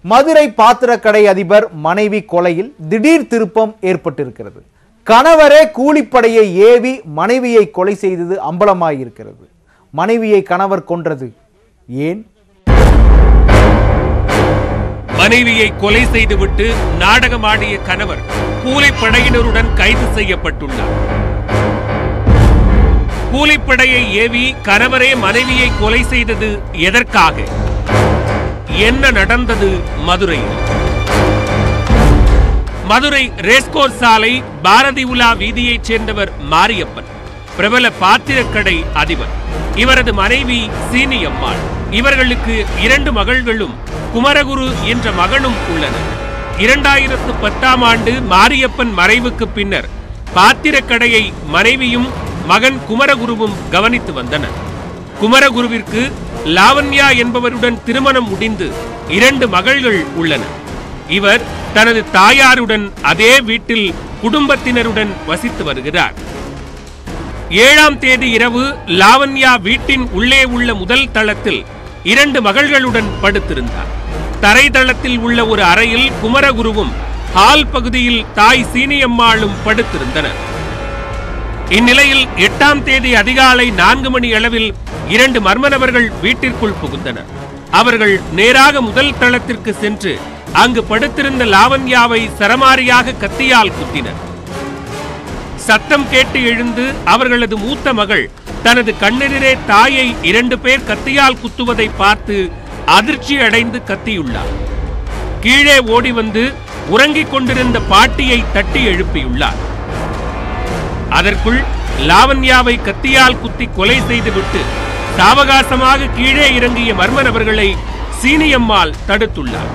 மதுரை பாத்திரக்கடை அதிபர் மனைவி கொலையில் திடீர் திருப்பம் ஏற்பட்டிருக்கிறது கணவரே கூலிப்படையை ஏவி மனைவியை கொலை செய்தது அம்பலமாயிருக்கிறது மனைவியை கணவர் கொன்றது ஏன் மனைவியை கொலை செய்துவிட்டு நாடகமாடிய கணவர் கூலிப்படையினருடன் கைது செய்யப்பட்டுள்ளார் கூலிப்படையை ஏவி கணவரே மனைவியை கொலை செய்தது எதற்காக என்ன நடந்தது மதுரையில் மதுரை ரேஸ்கோர்ஸ் சாலை பாரதி உலா வீதியைச் சேர்ந்தவர் மாரியப்பன் பிரபல பாத்திரக்கடை அதிபர் இவரது மனைவி சீனியம்மாள் இவர்களுக்கு இரண்டு மகள்களும் குமரகுரு என்ற மகனும் உள்ளனர் இரண்டாயிரத்து பத்தாம் ஆண்டு மாரியப்பன் மறைவுக்கு பின்னர் பாத்திரக்கடையை மனைவியும் மகன் குமரகுருவும் கவனித்து வந்தனர் குமரகுருவிற்கு லாவண்யா என்பவருடன் திருமணம் முடிந்து இரண்டு மகள்கள் உள்ளனர் இவர் தனது தாயாருடன் அதே வீட்டில் குடும்பத்தினருடன் வசித்து வருகிறார் ஏழாம் தேதி இரவு லாவண்யா வீட்டின் உள்ளே உள்ள முதல் தளத்தில் இரண்டு மகள்களுடன் படுத்திருந்தார் தரைதளத்தில் உள்ள ஒரு அறையில் குமரகுருவும் ஹால் பகுதியில் தாய் சீனியம்மாளும் படுத்திருந்தனர் இந்நிலையில் எட்டாம் தேதி அதிகாலை நான்கு மணி அளவில் இரண்டு மர்ம நபர்கள் வீட்டிற்குள் புகுந்தனர் அவர்கள் நேராக முதல் தளத்திற்கு சென்று அங்கு படுத்திருந்த லாவண்யாவை சரமாரியாக கத்தியால் குத்தினர் சத்தம் கேட்டு எழுந்து அவர்களது மூத்த மகள் தனது கண்ணெதிரே தாயை இரண்டு பேர் கத்தியால் குத்துவதை பார்த்து அதிர்ச்சி அடைந்து கத்தியுள்ளார் கீழே ஓடி வந்து உறங்கிக் கொண்டிருந்த பாட்டியை தட்டி எழுப்பியுள்ளார் அதற்குள் லாவண்யாவை கத்தியால் குத்தி கொலை செய்துவிட்டு சாவகாசமாக கீழே இறங்கிய மர்ம நபர்களை சீனியம்மாள் தடுத்துள்ளார்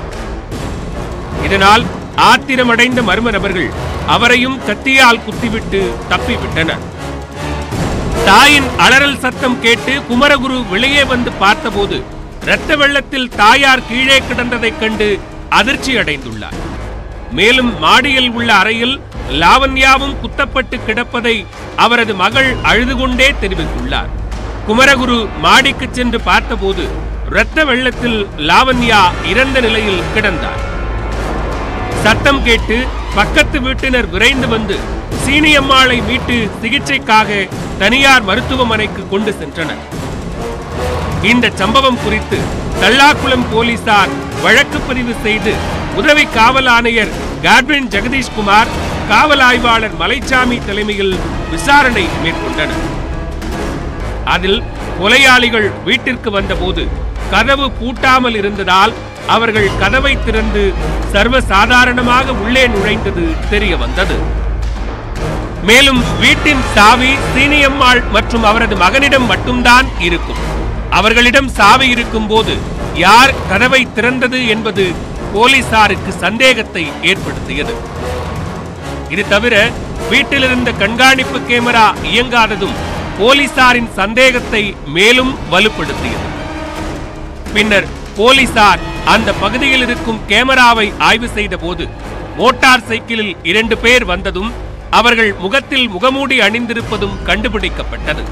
இதனால் ஆத்திரமடைந்த மர்ம நபர்கள் அவரையும் கத்தியால் குத்திவிட்டு தப்பிவிட்டனர் தாயின் அலறல் சத்தம் கேட்டு குமரகுரு வெளியே வந்து பார்த்தபோது இரத்த வெள்ளத்தில் தாயார் கீழே கிடந்ததைக் கண்டு அதிர்ச்சி அடைந்துள்ளார் மேலும் மாடியில் உள்ள அறையில் லாவண்யாவும் குத்தப்பட்டு கிடப்பதை அவரது மகள் அழுது கொண்டே தெரிவித்துள்ளார் குமரகுரு மாடிக்கு சென்று பார்த்தபோது இரத்த வெள்ளத்தில் லாவண்யா இறந்த நிலையில் கிடந்தார் சத்தம் கேட்டு பக்கத்து வீட்டினர் விரைந்து வந்து சீனியம்மாளை மீட்டு சிகிச்சைக்காக தனியார் மருத்துவமனைக்கு கொண்டு சென்றனர் இந்த சம்பவம் குறித்து தல்லாக்குளம் போலீசார் வழக்கு பதிவு செய்து உதவி காவல் ஆணையர் காட்வின் ஜெகதீஷ்குமார் காவல் ஆய்வாளர் மலைச்சாமி தலைமையில் விசாரணை மேற்கொண்டனர் அதில் கொலையாளிகள் வீட்டிற்கு வந்தபோது கதவு பூட்டாமல் இருந்ததால் அவர்கள் கதவை திறந்து சர்வசாதாரணமாக உள்ளே நுழைந்தது தெரிய வந்தது மேலும் வீட்டின் சாவி சீனியம்மாள் மற்றும் அவரது மகனிடம் மட்டும்தான் இருக்கும் அவர்களிடம் சாவி இருக்கும்போது யார் கதவை திறந்தது என்பது போலீசாருக்கு சந்தேகத்தை ஏற்படுத்தியது இது தவிர வீட்டில் இருந்த கண்காணிப்பு கேமரா இயங்காததும் போலீசாரின் சந்தேகத்தை மேலும் வலுப்படுத்தியது பின்னர் போலீசார் அந்த பகுதியில் இருக்கும் கேமராவை ஆய்வு செய்த போது மோட்டார் சைக்கிளில் இரண்டு பேர் வந்ததும் அவர்கள் முகத்தில் முகமூடி அணிந்திருப்பதும் கண்டுபிடிக்கப்பட்டது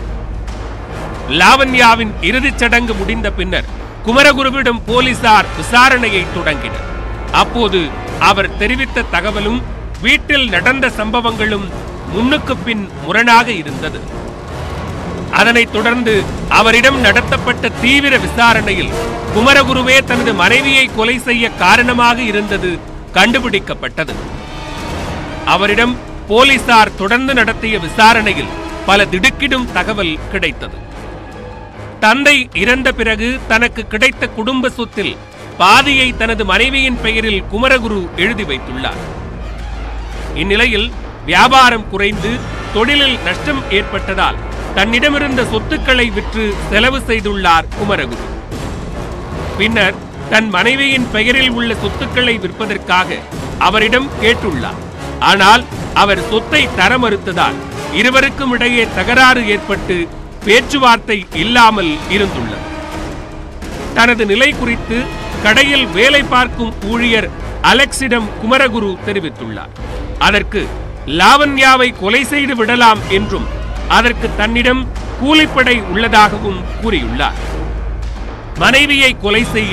லாவண்யாவின் இறுதிச் சடங்கு முடிந்த பின்னர் குமரகுருவிடம் போலீசார் விசாரணையை தொடங்கினர் அப்போது அவர் தெரிவித்த தகவலும் வீட்டில் நடந்த சம்பவங்களும் முன்னுக்கு பின் முரணாக இருந்தது அதனைத் தொடர்ந்து அவரிடம் நடத்தப்பட்ட தீவிர விசாரணையில் குமரகுருவே தனது மனைவியை கொலை செய்ய காரணமாக இருந்தது கண்டுபிடிக்கப்பட்டது அவரிடம் போலீசார் தொடர்ந்து நடத்திய விசாரணையில் பல திடுக்கிடும் தகவல் கிடைத்தது தந்தை இறந்த பிறகு தனக்கு கிடைத்த குடும்ப சொத்தில் பாதியை தனது மனைவியின் பெயரில் குமரகுரு எழுதி வைத்துள்ளார் இந்நிலையில் வியாபாரம் குறைந்து தொழிலில் நஷ்டம் ஏற்பட்டதால் தன்னிடமிருந்த சொத்துக்களை விற்று செலவு செய்துள்ளார் குமரகுரு பின்னர் தன் மனைவியின் பெயரில் உள்ள சொத்துக்களை விற்பதற்காக அவரிடம் கேட்டுள்ளார் ஆனால் அவர் சொத்தை தர மறுத்ததால் இருவருக்கும் இடையே தகராறு ஏற்பட்டு பேச்சுவார்த்தை இல்லாமல் இருந்துள்ளது தனது நிலை குறித்து கடையில் வேலை பார்க்கும் ஊழியர் அலெக்ஸிடம் குமரகுரு தெரிவித்துள்ளார் அதற்கு லாவண்யாவை கொலை செய்து விடலாம் என்றும் அதற்கு தன்னிடம் கூலிப்படை உள்ளதாகவும் கூறியுள்ளார் மனைவியை கொலை செய்ய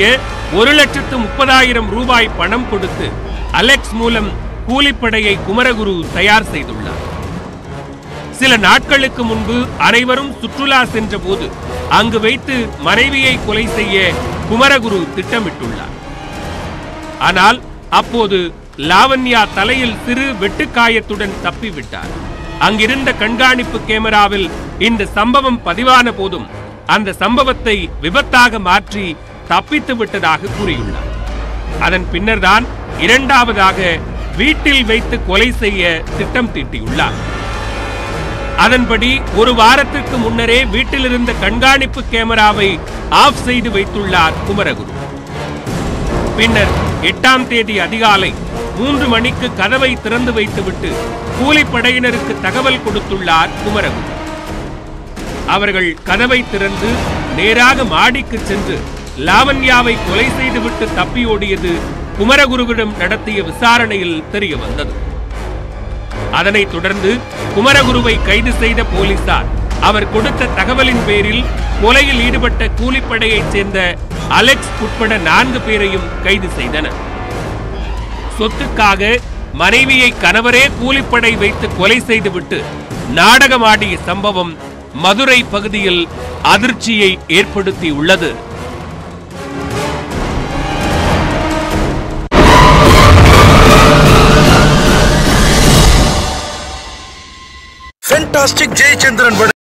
ஒரு லட்சத்து முப்பதாயிரம் ரூபாய் பணம் கொடுத்து அலெக்ஸ் மூலம் கூலிப்படையை குமரகுரு தயார் செய்துள்ளார் சில நாட்களுக்கு முன்பு அனைவரும் சுற்றுலா சென்றபோது அங்கு வைத்து மனைவியை கொலை செய்ய குமரகுரு திட்டமிட்டுள்ளார் ஆனால் அப்போது லாவண்யா தலையில் சிறு வெட்டுக்காயத்துடன் தப்பிவிட்டார் அங்கிருந்த கண்காணிப்பு கேமராவில் இந்த சம்பவம் பதிவான போதும் அந்த சம்பவத்தை விபத்தாக மாற்றி தப்பித்து விட்டதாக கூறியுள்ளார் அதன் பின்னர்தான் இரண்டாவதாக வீட்டில் வைத்து கொலை செய்ய திட்டம் தீட்டியுள்ளார் அதன்படி ஒரு வாரத்திற்கு முன்னரே வீட்டில் இருந்த கண்காணிப்பு கேமராவை ஆஃப் செய்து வைத்துள்ளார் குமரகுரு பின்னர் எட்டாம் தேதி அதிகாலை மூன்று மணிக்கு கதவை திறந்து வைத்துவிட்டு கூலிப்படையினருக்கு தகவல் கொடுத்துள்ளார் குமரகுரு அவர்கள் கதவை திறந்து நேராக மாடிக்கு சென்று லாவண்யாவை கொலை செய்துவிட்டு தப்பியோடியது குமரகுருவிடம் நடத்திய விசாரணையில் தெரிய வந்தது அதனைத் தொடர்ந்து குமரகுருவை கைது செய்த போலீசார் அவர் கொடுத்த தகவலின் பேரில் கொலையில் ஈடுபட்ட கூலிப்படையைச் சேர்ந்த அலெக்ஸ் உட்பட நான்கு பேரையும் கைது செய்தனர் சொத்துக்காக மனைவியை கணவரே கூலிப்படை வைத்து கொலை செய்துவிட்டு நாடகமாடிய சம்பவம் மதுரை பகுதியில் அதிர்ச்சியை ஏற்படுத்தியுள்ளது ஃபென்டாஸ்டிக் ஜெயச்சந்திரன்